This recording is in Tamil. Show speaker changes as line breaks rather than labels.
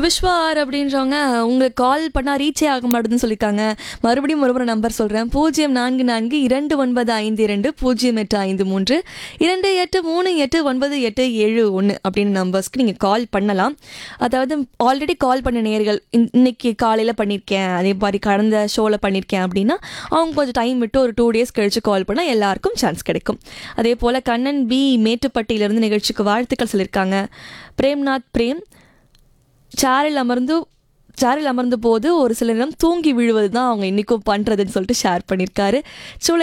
விஸ்வா ஆர் அப்படின்றவங்க உங்களுக்கு கால் பண்ணால் ரீச்சே ஆக மாட்டேதுன்னு சொல்லியிருக்காங்க மறுபடியும் ஒரு முறை நம்பர் சொல்கிறேன் பூஜ்ஜியம் நான்கு நான்கு இரண்டு ஒன்பது ஐந்து இரண்டு பூஜ்ஜியம் எட்டு ஐந்து மூன்று இரண்டு எட்டு மூணு எட்டு ஒன்பது எட்டு ஏழு ஒன்று அப்படின்னு நம்பர்ஸ்க்கு நீங்கள் கால் பண்ணலாம் அதாவது ஆல்ரெடி கால் பண்ண நேர்கள் இன்னைக்கு காலையில் பண்ணியிருக்கேன் அதே மாதிரி கடந்த ஷோவில் பண்ணியிருக்கேன் அப்படின்னா அவங்க கொஞ்சம் டைம் விட்டு ஒரு டூ டேஸ் கழித்து கால் பண்ணால் எல்லாருக்கும் சான்ஸ் கிடைக்கும் அதே போல் கண்ணன் பி மேட்டுப்பட்டியிலிருந்து நிகழ்ச்சிக்கு வாழ்த்துக்கள் சொல்லியிருக்காங்க பிரேம்நாத் பிரேம் சேரில் அமர்ந்து சேரில் அமர்ந்த போது ஒரு சில நேரம் தூங்கி விழுவது தான் அவங்க இன்றைக்கும் பண்ணுறதுன்னு சொல்லிட்டு ஷேர் பண்ணியிருக்காரு சூளை